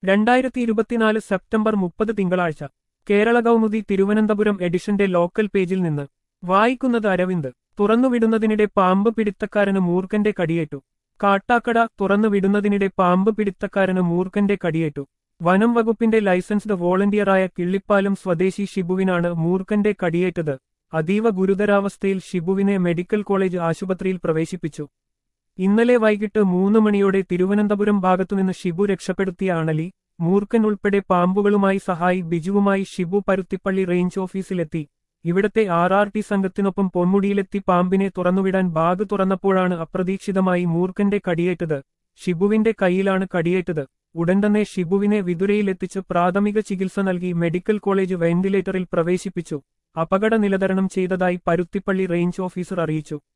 രണ്ടായിരത്തി ഇരുപത്തിനാല് സെപ്റ്റംബർ മുപ്പത് തിങ്കളാഴ്ച കേരള കൗമുദി തിരുവനന്തപുരം എഡിഷന്റെ ലോക്കൽ പേജിൽ നിന്ന് വായിക്കുന്നത് അരവിന്ദ് തുറന്നുവിടുന്നതിനിടെ പാമ്പ് പിടുത്തക്കാരന് മൂർഖന്റെ കടിയേറ്റു കാട്ടാക്കട തുറന്നുവിടുന്നതിനിടെ പാമ്പ് പിടുത്തക്കാരന് മൂർഖന്റെ കടിയേറ്റു വനം വകുപ്പിന്റെ ലൈസൻസ്ഡ് വോളണ്ടിയറായ കിള്ളിപ്പാലം സ്വദേശി ഷിബുവിനാണ് മൂർഖന്റെ കടിയേറ്റത് അതീവ ഗുരുതരാവസ്ഥയിൽ ഷിബുവിനെ മെഡിക്കൽ കോളേജ് ആശുപത്രിയിൽ പ്രവേശിപ്പിച്ചു ഇന്നലെ വൈകിട്ട് മൂന്ന് മണിയോടെ തിരുവനന്തപുരം ഭാഗത്തുനിന്ന് ഷിബു രക്ഷപ്പെടുത്തിയ അണലി മൂർഖൻ ഉൾപ്പെടെ പാമ്പുകളുമായി സഹായി ബിജുവുമായി ഷിബു പരുത്തിപ്പള്ളി റേഞ്ച് ഓഫീസിലെത്തി ഇവിടത്തെ ആർ ആർ ടി സംഘത്തിനൊപ്പം പൊന്മുടിയിലെത്തി പാമ്പിനെ തുറന്നുവിടാൻ ബാഗ് തുറന്നപ്പോഴാണ് അപ്രതീക്ഷിതമായി മൂർഖന്റെ കടിയേറ്റത് ഷിബുവിന്റെ കൈയിലാണ് കടിയേറ്റത് ഉടൻ തന്നെ ഷിബുവിനെ വിതുരയിലെത്തിച്ച് പ്രാഥമിക ചികിത്സ നൽകി മെഡിക്കൽ കോളേജ് വെന്റിലേറ്ററിൽ പ്രവേശിപ്പിച്ചു അപകട നിലതരണം ചെയ്തതായി പരുത്തിപ്പള്ളി റേഞ്ച് ഓഫീസർ അറിയിച്ചു